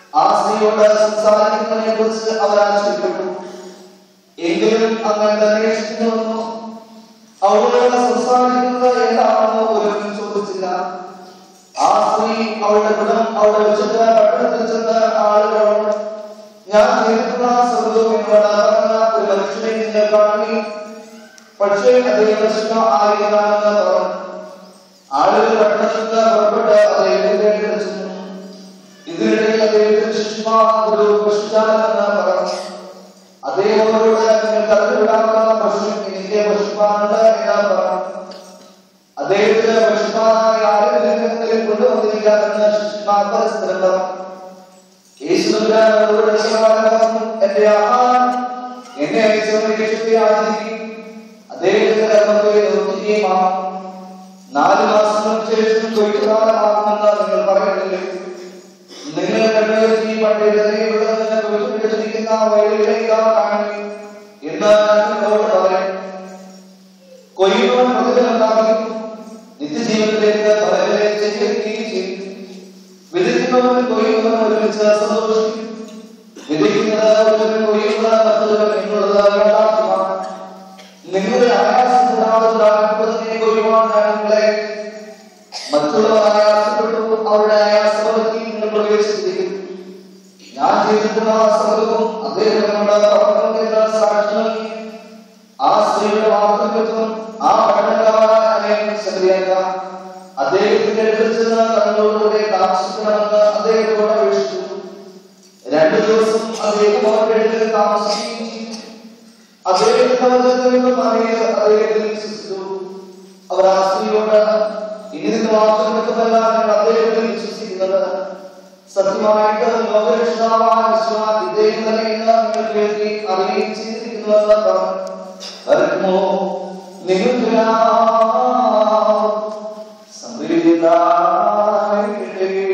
ആ സ്ത്രീയോട് സംസാരിക്കുന്നതിനെ കുറിച്ച് അവർ ആശ്ചര്യപ്പെട്ടു എങ്കിലും അങ്ങനെ അന്വേഷിക്കുന്നു അവളോട് സംസാരിക്കുന്നത് എന്താണെന്ന് പോലും ചോദിച്ചില്ല ആ സ്ത്രീ അവളുടെ ഗുണം അവിടെ വെച്ചിട്ട് പട്ടണത്തിൽ ചെന്ന് ആളുകളോട് ഞാൻ ചെയ്തിട്ടുള്ള സർവ്വവും എന്നോട് പറഞ്ഞ ഒരു മനുഷ്യനെ നിങ്ങൾ കാണി പക്ഷേ അതേ പ്രശ്നം ആയിരുന്നാണെന്ന് പറഞ്ഞു ആളുകൾ പട്ടണത്തിൽ നിന്ന് പുറപ്പെട്ട് അദ്ദേഹത്തിന്റെ അടുക്കൽ ചെന്നു ഇതിനിടയിൽ അദ്ദേഹത്തിന്റെ ശിഷ്യന്മാർ ഒരു പശുചാലമെന്ന് പറഞ്ഞു അദ്ദേഹത്തോട് നിങ്ങൾക്ക് അറിവിടാവുന്ന പശു എനിക്ക് പശുപാലുണ്ട് എന്ന് പറഞ്ഞു അദ്ദേഹത്തിന് പശുപാലായ ആരെങ്കിലും കൊണ്ടുവന്നില്ല എന്ന് ശിഷ്യന്മാർ പരസ്പരം പറഞ്ഞു യേശുദമ്പുരാൻ അവരോട് പറഞ്ഞു എന്റെ ആഹാരം എന്നെ അയച്ചവനെ യേശുവെ ആചരിക്കും അദ്ദേഹത്തിന്റെ കർമ്മത്തെ നിർത്തുകയുമാണ് നാല് മാസങ്ങൾക്ക് ശേഷം കൊയ്ത്തുകാലമാകുമെന്ന് നിങ്ങൾ പറയുന്നില്ലേ നിങ്ങൾ കണ്ടുവരുത്തി പണ്ടിടത്തെ ഇവിടെ നിന്ന് കൊയ്ത്തുപിടിച്ചിരിക്കുന്ന വയലുകളിലേക്ക് കാണി എന്ന് ഞാൻ നിങ്ങളോട് പറയും കൊയ്യുവാൻ പ്രതിഫലമുണ്ടാകും നിത്യജീവനിലേക്ക് ഫലങ്ങളെ സ്വീകരിക്കുകയും ചെയ്യും വിധിക്കുന്നവൻ കൊയ്യുന്നവൻ ഒരുമിച്ച് സന്തോഷിക്കും വിധിക്കുന്നത് ഒരുവൻ കൊയ്യുന്നത് മറ്റൊരുവൻ എന്നുള്ളത് യാഥാർത്ഥ്യമാണ് നിങ്ങളുടെ ആയാസം കൂടാതെ ഉണ്ടാകുന്നതിനെ കൊയ്യുവാൻ ഞാൻ നിങ്ങളെ മറ്റുള്ളവർ ആയാസപ്പെട്ടു അവരുടെ ആയാസപദ്ധതി നിങ്ങൾ പ്രവേശിച്ചിരിക്കും ഞാൻ ചെയ്തിട്ടുള്ള സർവ്വവും അദ്ദേഹത്തിനോട് പറഞ്ഞതിനുള്ള സാക്ഷി നൽകി ആ സ്ത്രീയുടെ വാർദ്ധക്യത്വം ആ പട്ടണക്കാരെ ശരിയാക്കാം അദ്ദേഹത്തിന്റെ അടുത്ത് ചെന്ന് തങ്ങളോടുകൂടെ താമസിക്കണമെന്ന് അദ്ദേഹത്തോട് അപേക്ഷിച്ചു രണ്ടു ദിവസം അദ്ദേഹം അവരുടെ അടുത്ത് താമസിക്കുകയും ചെയ്തു അദ്ദേഹത്തിന്റെ വചനത്തിൽ നിന്നും അറിയത് അദ്ദേഹത്തിൽ വിശ്വസിച്ചു അവർ ആ സ്ത്രീയോട് ഇനി നിന്ന് വാക്കുമല്ല ഞങ്ങൾ അദ്ദേഹത്തിൽ വിശ്വസിക്കുന്നത് സത്യമായിട്ട് ലോകരക്ഷിതാവാൻ വിശ്വാ ഇദ്ദേഹം തന്നെ എന്ന് നിങ്ങൾ കേൾക്കി അറിയുകയും ചെയ്തിരിക്കുന്നുവെന്ന് പറഞ്ഞു അറിയുമോ നിങ്ങൾക്ക് സമൃദ്ധിയായിരിക്കട്ടെ